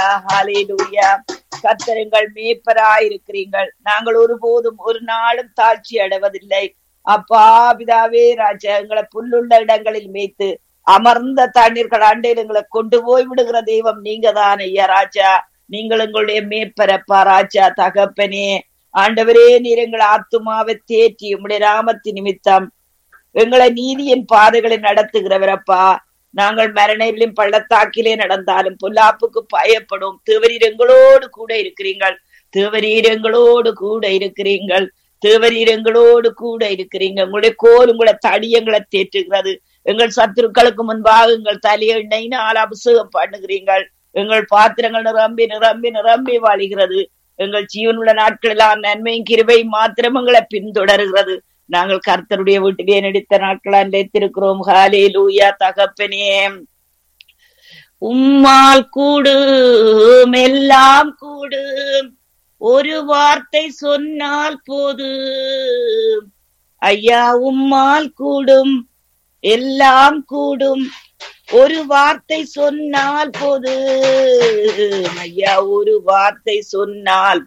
ஹalleluya கத்தருங்கள் மேய்ப்பராய் இருக்கிறீர்கள் நாங்கள் ஒருபோதும் ஒரு நாளும் தாழ்ச்சி அடைவதில்லை அப்பா பிதாவே ராஜா எங்களை புல்லுள்ள இடங்களில் மேய்த்து அமர்ந்த தண்ணீர்கள் அண்டையில் எங்களை கொண்டு போய் விடுகிற தெய்வம் நீங்க தான் ஐயா ராஜா நீங்கள் எங்களுடைய மேய்ப்பரப்பா ராஜா தகப்பனே ஆண்டவரே நீர் எங்கள் ஆத்துமாவை தேற்றி உம்முடைய ராமத்தின் நிமித்தம் எங்களை நீதியின் பாதைகளை நடத்துகிறவரப்பா நாங்கள் மரணையிலும் பள்ளத்தாக்கிலே நடந்தாலும் பொல்லாப்புக்கு பயப்படும் தேவரீர் எங்களோடு கூட இருக்கிறீங்கள் தேவரீர் எங்களோடு கூட இருக்கிறீங்கள் தேவரீர் எங்களோடு கூட இருக்கிறீங்க உங்களுடைய கோல் உங்களை தடி எங்களை தேற்றுகிறது எங்கள் சத்துருக்களுக்கு முன்பாக எங்கள் தலையை எண்ணெயினால் அபிஷேகம் பண்ணுகிறீங்கள் எங்கள் பாத்திரங்கள் நிரம்பி நிரம்பி நிரம்பி வாழுகிறது எங்கள் ஜீவனுள்ள நாட்களெல்லாம் நன்மையும் கிருபை மாத்திரம் எங்களை பின்தொடர்கிறது நாங்கள் கர்த்தருடைய வீட்டிலே நடித்த நாட்களா நிலைத்திருக்கிறோம் ஹாலே லூயா தகப்பனே உம்மால் கூடும் எல்லாம் கூடும் ஒரு வார்த்தை சொன்னால் போது ஐயா உம்மால் கூடும் எல்லாம் கூடும் ஒரு வார்த்தை சொன்னால் போது ஐயா ஒரு வார்த்தை சொன்னால்